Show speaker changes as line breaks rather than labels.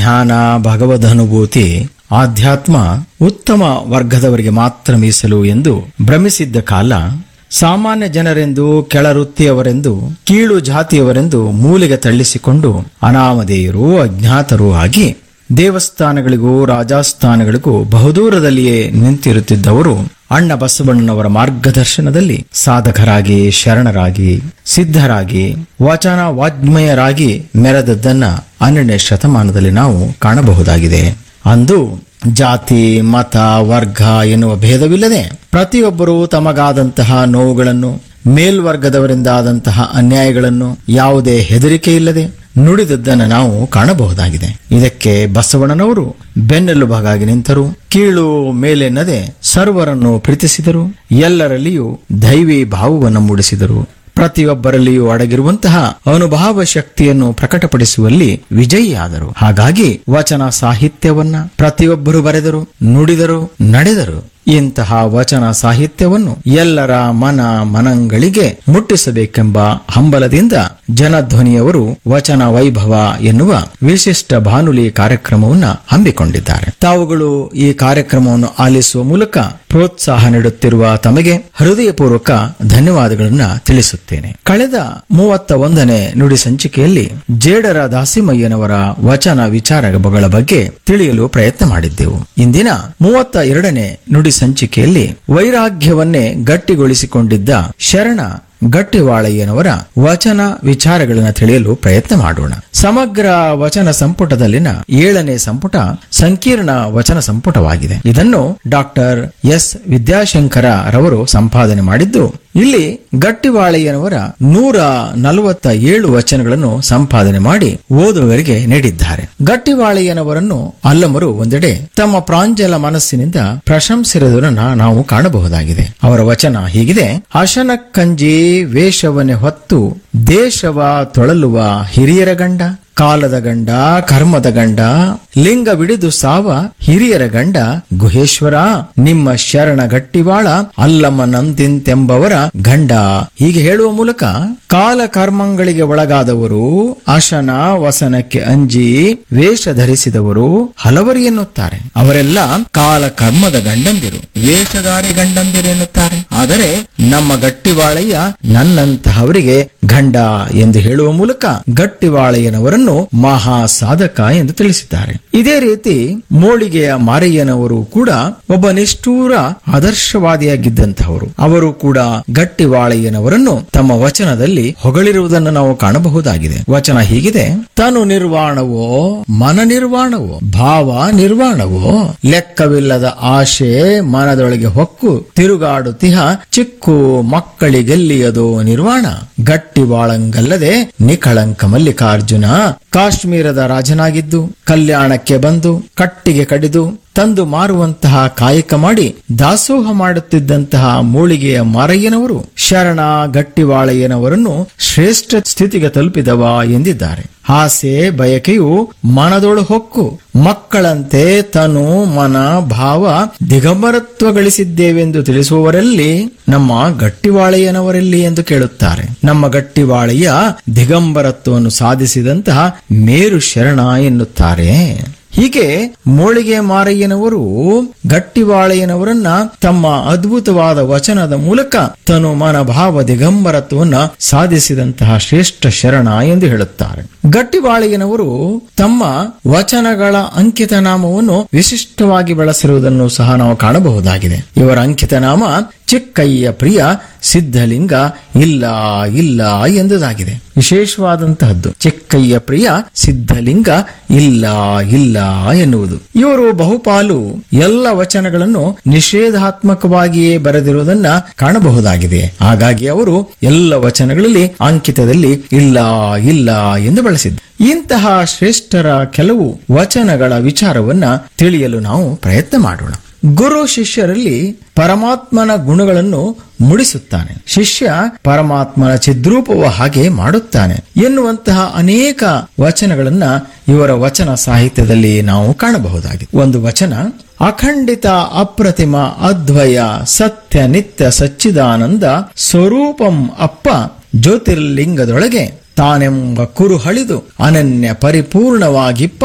ಧ್ಯಾನ ಭಗವದನುಭೂತಿ ಆಧ್ಯಾತ್ಮ ಉತ್ತಮ ವರ್ಗದವರಿಗೆ ಮಾತ್ರ ಮೀಸಲು ಎಂದು ಭ್ರಮಿಸಿದ್ದ ಕಾಲ ಸಾಮಾನ್ಯ ಜನರೆಂದು ಕೆಳವೃತ್ತಿಯವರೆಂದು ಕೀಳು ಜಾತಿಯವರೆಂದು ಮೂಲೆಗೆ ತಳ್ಳಿಸಿಕೊಂಡು ಅನಾಮಧೇಯರು ಅಜ್ಞಾತರೂ ಆಗಿ ದೇವಸ್ಥಾನಗಳಿಗೂ ರಾಜಸ್ಥಾನಗಳಿಗೂ ಬಹುದೂರದಲ್ಲಿಯೇ ನಿಂತಿರುತ್ತಿದ್ದವರು ಅಣ್ಣ ಬಸವಣ್ಣನವರ ಮಾರ್ಗದರ್ಶನದಲ್ಲಿ ಸಾಧಕರಾಗಿ ಶರಣರಾಗಿ ಸಿದ್ಧರಾಗಿ ವಚನ ವಾಜ್ಮಯರಾಗಿ ಮೆರೆದದ್ದನ್ನ ಹನ್ನೆರಡನೇ ಶತಮಾನದಲ್ಲಿ ನಾವು ಕಾಣಬಹುದಾಗಿದೆ ಅಂದು ಜಾತಿ ಮತ ವರ್ಗ ಎನ್ನುವ ಭೇದವಿಲ್ಲದೆ ಪ್ರತಿಯೊಬ್ಬರೂ ತಮಗಾದಂತಹ ನೋವುಗಳನ್ನು ಮೇಲ್ವರ್ಗದವರಿಂದಾದಂತಹ ಅನ್ಯಾಯಗಳನ್ನು ಯಾವುದೇ ಹೆದರಿಕೆ ಇಲ್ಲದೆ ನುಡಿದದ್ದನ್ನು ನಾವು ಕಾಣಬಹುದಾಗಿದೆ ಇದಕ್ಕೆ ಬಸವಣ್ಣನವರು ಬೆನ್ನೆಲುಬಾಗಿ ನಿಂತರು ಕೀಳು ಮೇಲೆನ್ನದೆ ಸರ್ವರನ್ನು ಪ್ರೀತಿಸಿದರು ಎಲ್ಲರಲ್ಲಿಯೂ ದೈವಿ ಭಾವವನ್ನು ಮೂಡಿಸಿದರು ಪ್ರತಿಯೊಬ್ಬರಲ್ಲಿಯೂ ಅಡಗಿರುವಂತಹ ಅನುಭಾವ ಶಕ್ತಿಯನ್ನು ಪ್ರಕಟಪಡಿಸುವಲ್ಲಿ ವಿಜಯಿಯಾದರು ಹಾಗಾಗಿ ವಚನ ಸಾಹಿತ್ಯವನ್ನ ಪ್ರತಿಯೊಬ್ಬರು ಬರೆದರು ನುಡಿದರು ನಡೆದರು ಇಂತಹ ವಚನ ಸಾಹಿತ್ಯವನ್ನು ಎಲ್ಲರ ಮನ ಮನಗಳಿಗೆ ಮುಟ್ಟಿಸಬೇಕೆಂಬ ಹಂಬಲದಿಂದ ಜನಧ್ವನಿಯವರು ವಚನ ವೈಭವ ಎನ್ನುವ ವಿಶಿಷ್ಟ ಬಾನುಲಿ ಕಾರ್ಯಕ್ರಮವನ್ನ ಹಮ್ಮಿಕೊಂಡಿದ್ದಾರೆ ತಾವುಗಳು ಈ ಕಾರ್ಯಕ್ರಮವನ್ನು ಆಲಿಸುವ ಮೂಲಕ ಪ್ರೋತ್ಸಾಹ ನೀಡುತ್ತಿರುವ ತಮಗೆ ಹೃದಯಪೂರ್ವಕ ಧನ್ಯವಾದಗಳನ್ನ ತಿಳಿಸುತ್ತೇನೆ ಕಳೆದ ಮೂವತ್ತ ಒಂದನೇ ನುಡಿ ಸಂಚಿಕೆಯಲ್ಲಿ ಜೇಡರ ದಾಸಿಮಯ್ಯನವರ ವಚನ ವಿಚಾರಗಳ ಬಗ್ಗೆ ತಿಳಿಯಲು ಪ್ರಯತ್ನ ಮಾಡಿದ್ದೆವು ಇಂದಿನ ಮೂವತ್ತ ಎರಡನೇ ನುಡಿ ಸಂಚಿಕೆಯಲ್ಲಿ ವೈರಾಗ್ಯವನ್ನೇ ಗಟ್ಟಿಗೊಳಿಸಿಕೊಂಡಿದ್ದ ಶರಣ ಗಟ್ಟಿವಾಳಯ್ಯನವರ ವಚನ ವಿಚಾರಗಳನ್ನು ತಿಳಿಯಲು ಪ್ರಯತ್ನ ಮಾಡೋಣ ಸಮಗ್ರ ವಚನ ಸಂಪುಟದಲ್ಲಿನ ಏಳನೇ ಸಂಪುಟ ಸಂಕೀರ್ಣ ವಚನ ಸಂಪುಟವಾಗಿದೆ ಇದನ್ನು ಡಾಕ್ಟರ್ ಎಸ್ ವಿದ್ಯಾಶಂಕರ ರವರು ಸಂಪಾದನೆ ಮಾಡಿದ್ದು ಇಲ್ಲಿ ಗಟ್ಟಿವಾಳಯ್ಯನವರ ನೂರ ನಲವತ್ತ ಏಳು ವಚನಗಳನ್ನು ಸಂಪಾದನೆ ಮಾಡಿ ಓದುವವರಿಗೆ ನೀಡಿದ್ದಾರೆ ಗಟ್ಟಿವಾಳಯ್ಯನವರನ್ನು ಅಲ್ಲಮರು ಒಂದೆಡೆ ತಮ್ಮ ಪ್ರಾಂಜಲ ಮನಸ್ಸಿನಿಂದ ಪ್ರಶಂಸಿರುವುದನ್ನ ನಾವು ಕಾಣಬಹುದಾಗಿದೆ ಅವರ ವಚನ ಹೀಗಿದೆ ಅಶನ ಕಂಜಿ ವೇಷವನ್ನೇ ಹೊತ್ತು ದೇಶವ ತೊಳಲುವ ಹಿರಿಯರ ಗಂಡ ಕಾಲದ ಗಂಡ ಕರ್ಮದ ಗಂಡ ಲಿಂಗ ಬಿಡಿದು ಸಾವ ಹಿರಿಯರ ಗಂಡ ಗುಹೇಶ್ವರ ನಿಮ್ಮ ಶರಣ ಗಟ್ಟಿವಾಳ ಅಲ್ಲಮ್ಮ ನಂದಿಂತೆಂಬವರ ಗಂಡ ಹೀಗೆ ಹೇಳುವ ಮೂಲಕ ಕಾಲ ಕರ್ಮಗಳಿಗೆ ಒಳಗಾದವರು ಅಶನ ವಸನಕ್ಕೆ ಅಂಜಿ ವೇಷ ಧರಿಸಿದವರು ಹಲವರು ಎನ್ನುತ್ತಾರೆ ಅವರೆಲ್ಲ ಕಾಲ ಕರ್ಮದ ಗಂಡಂದಿರು ವೇಷಧಾರಿ ಗಂಡಂದಿರು ಎನ್ನುತ್ತಾರೆ ಆದರೆ ನಮ್ಮ ಗಟ್ಟಿವಾಳಯ್ಯ ನನ್ನಂತಹವರಿಗೆ ಗಂಡ ಎಂದು ಹೇಳುವ ಮೂಲಕ ಗಟ್ಟಿವಾಳಯ್ಯನವರನ್ನು ಮಹಾ ಸಾಧಕ ಎಂದು ತಿಳಿಸಿದ್ದಾರೆ ಇದೇ ರೀತಿ ಮೋಳಿಗೆಯ ಮಾರಯ್ಯನವರು ಕೂಡ ಒಬ್ಬ ನಿಷ್ಠೂರ ಆದರ್ಶವಾದಿಯಾಗಿದ್ದಂತಹವರು ಅವರು ಕೂಡ ಗಟ್ಟಿವಾಳಯ್ಯನವರನ್ನು ತಮ್ಮ ವಚನದಲ್ಲಿ ಹೊಗಳಿರುವುದನ್ನು ನಾವು ಕಾಣಬಹುದಾಗಿದೆ ವಚನ ಹೀಗಿದೆ ತನು ನಿರ್ವಾಣವೋ ಮನ ನಿರ್ವಾಣವೋ ಭಾವ ನಿರ್ವಾಣವೋ ಲೆಕ್ಕವಿಲ್ಲದ ಆಶೆ ಮನದೊಳಗೆ ಹೊಕ್ಕು ತಿರುಗಾಡುತ್ತಿಹ ಚಿಕ್ಕು ಮಕ್ಕಳಿಗೆಲ್ಲಿಯದೋ ನಿರ್ವಾಣ ಗಟ್ಟಿ ಬಾಳಂಗಲ್ಲದೆ ನಿಖಳಂಕ ಮಲ್ಲಿಕಾರ್ಜುನ ಕಾಶ್ಮೀರದ ರಾಜನಾಗಿದ್ದು ಕಲ್ಯಾಣಕ್ಕೆ ಬಂದು ಕಟ್ಟಿಗೆ ಕಡಿದು ತಂದು ಮಾರುವಂತಹ ಕಾಯಕ ಮಾಡಿ ದಾಸೋಹ ಮಾಡುತ್ತಿದ್ದಂತಹ ಮೂಳಿಗೆಯ ಮಾರಯ್ಯನವರು ಶರಣ ಗಟ್ಟಿವಾಳಯ್ಯನವರನ್ನು ಶ್ರೇಷ್ಠ ಸ್ಥಿತಿಗೆ ತಲುಪಿದವ ಎಂದಿದ್ದಾರೆ ಆಸೆ ಬಯಕೆಯು ಮನದೊಳು ಹೊಕ್ಕು ಮಕ್ಕಳಂತೆ ತನು ಮನ ಭಾವ ದಿಗಂಬರತ್ವಗಳಿಸಿದ್ದೇವೆಂದು ತಿಳಿಸುವವರಲ್ಲಿ ನಮ್ಮ ಗಟ್ಟಿವಾಳಯ್ಯನವರಲ್ಲಿ ಎಂದು ಕೇಳುತ್ತಾರೆ ನಮ್ಮ ಗಟ್ಟಿವಾಳಯ್ಯ ದಿಗಂಬರತ್ವವನ್ನು ಸಾಧಿಸಿದಂತಹ ಮೇರು ಶರಣ ಎನ್ನುತ್ತಾರೆ ಹೀಗೆ ಮೋಳಿಗೆ ಮಾರಯ್ಯನವರು ಗಟ್ಟಿವಾಳಯ್ಯನವರನ್ನ ತಮ್ಮ ಅದ್ಭುತವಾದ ವಚನದ ಮೂಲಕ ತನು ಮನ ಭಾವ ದಿಗಂಬರತ್ವವನ್ನ ಸಾಧಿಸಿದಂತಹ ಶ್ರೇಷ್ಠ ಶರಣ ಎಂದು ಹೇಳುತ್ತಾರೆ ಗಟ್ಟಿವಾಳಯ್ಯನವರು ತಮ್ಮ ವಚನಗಳ ಅಂಕಿತ ನಾಮವನ್ನು ವಿಶಿಷ್ಟವಾಗಿ ಬಳಸಿರುವುದನ್ನು ಸಹ ನಾವು ಕಾಣಬಹುದಾಗಿದೆ ಇವರ ಅಂಕಿತ ನಾಮ ಚಿಕ್ಕಯ್ಯ ಪ್ರಿಯ ಸಿದ್ಧಲಿಂಗ ಇಲ್ಲ ಇಲ್ಲ ಎಂಬುದಾಗಿದೆ ವಿಶೇಷವಾದಂತಹದ್ದು ಚಿಕ್ಕಯ್ಯ ಪ್ರಿಯ ಸಿದ್ಧಲಿಂಗ ಇಲ್ಲ ಇಲ್ಲ ಎನ್ನುವುದು ಇವರು ಬಹುಪಾಲು ಎಲ್ಲ ವಚನಗಳನ್ನು ನಿಷೇಧಾತ್ಮಕವಾಗಿಯೇ ಬರೆದಿರುವುದನ್ನ ಕಾಣಬಹುದಾಗಿದೆ ಹಾಗಾಗಿ ಅವರು ಎಲ್ಲ ವಚನಗಳಲ್ಲಿ ಅಂಕಿತದಲ್ಲಿ ಇಲ್ಲ ಇಲ್ಲ ಎಂದು ಬಳಸಿದ್ದು ಇಂತಹ ಶ್ರೇಷ್ಠರ ಕೆಲವು ವಚನಗಳ ವಿಚಾರವನ್ನ ತಿಳಿಯಲು ನಾವು ಪ್ರಯತ್ನ ಮಾಡೋಣ ಗುರು ಶಿಷ್ಯರಲ್ಲಿ ಪರಮಾತ್ಮನ ಗುಣಗಳನ್ನು ಮುಡಿಸುತ್ತಾನೆ ಶಿಷ್ಯ ಪರಮಾತ್ಮನ ಚಿದ್ರೂಪವ ಹಾಗೆ ಮಾಡುತ್ತಾನೆ ಎನ್ನುವಂತಹ ಅನೇಕ ವಚನಗಳನ್ನ ಇವರ ವಚನ ಸಾಹಿತ್ಯದಲ್ಲಿ ನಾವು ಕಾಣಬಹುದಾಗಿದೆ ಒಂದು ವಚನ ಅಖಂಡಿತ ಅಪ್ರತಿಮ ಅದ್ವಯ ಸತ್ಯ ನಿತ್ಯ ಸಚ್ಚಿದಾನಂದ ಸ್ವರೂಪಂ ಅಪ್ಪ ಜ್ಯೋತಿರ್ಲಿಂಗದೊಳಗೆ ತಾನೆಂಬ ಕುರು ಹಳಿದು ಅನನ್ಯ ಪರಿಪೂರ್ಣವಾಗಿಪ್ಪ